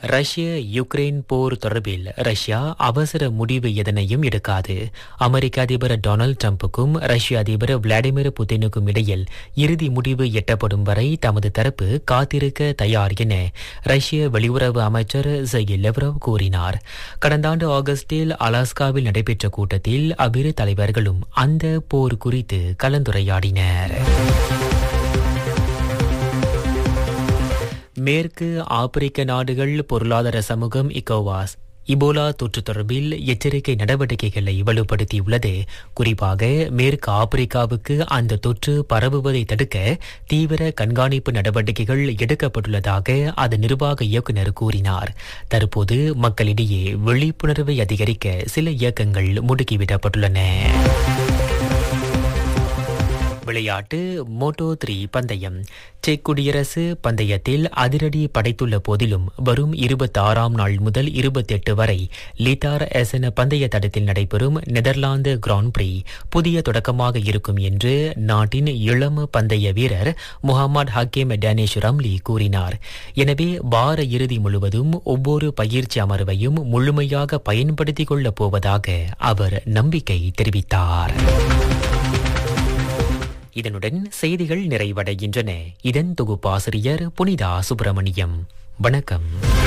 ரஷ்ய யுக்ரைன் போர் தொடர்பில் ரஷ்யா அவசர முடிவு எதனையும் எடுக்காது அமெரிக்க அதிபர் டொனால்டு டிரம்புக்கும் ரஷ்ய அதிபர் விளாடிமிர் புதினுக்கும் இடையில் இறுதி முடிவு எட்டப்படும் வரை தமது தரப்பு காத்திருக்க தயார் என ரஷ்ய வெளியுறவு அமைச்சர் செர்கி லெவ்ரவ் கூறினார் கடந்த ஆண்டு ஆகஸ்டில் அலாஸ்காவில் நடைபெற்ற கூட்டத்தில் அவ்விரு தலைவர்களும் அந்த போர் குறித்து கலந்துரையாடினர் மேற்கு ஆப்பிரிக்க நாடுகள் பொருளாதார சமூகம் இக்கோவாஸ் இபோலா தொற்று தொடர்பில் எச்சரிக்கை நடவடிக்கைகளை வலுப்படுத்தியுள்ளது குறிப்பாக மேற்கு ஆப்பிரிக்காவுக்கு அந்த தொற்று பரவுவதை தடுக்க தீவிர கண்காணிப்பு நடவடிக்கைகள் எடுக்கப்பட்டுள்ளதாக அதன் நிர்வாக இயக்குநர் கூறினார் தற்போது மக்களிடையே விழிப்புணர்வை அதிகரிக்க சில இயக்கங்கள் முடுக்கிவிடப்பட்டுள்ளன விளையாட்டு மோட்டோ த்ரீ பந்தயம் செக் குடியரசு பந்தயத்தில் அதிரடி படைத்துள்ள போதிலும் வரும் இருபத்தி ஆறாம் நாள் முதல் இருபத்தி எட்டு வரை லித்தார் எசன பந்தய தடத்தில் நடைபெறும் நெதர்லாந்து கிராண்ட் பிரி புதிய தொடக்கமாக இருக்கும் என்று நாட்டின் இளம் பந்தய வீரர் முகமது ஹக்கீம் டேனிஷ் ரம்லி கூறினார் எனவே வார இறுதி முழுவதும் ஒவ்வொரு பயிற்சி அமர்வையும் முழுமையாக பயன்படுத்திக் கொள்ளப் போவதாக அவர் நம்பிக்கை தெரிவித்தார் இதனுடன் செய்திகள் நிறைவடைகின்றன இதன் தொகுப்பாசிரியர் புனிதா சுப்பிரமணியம் வணக்கம்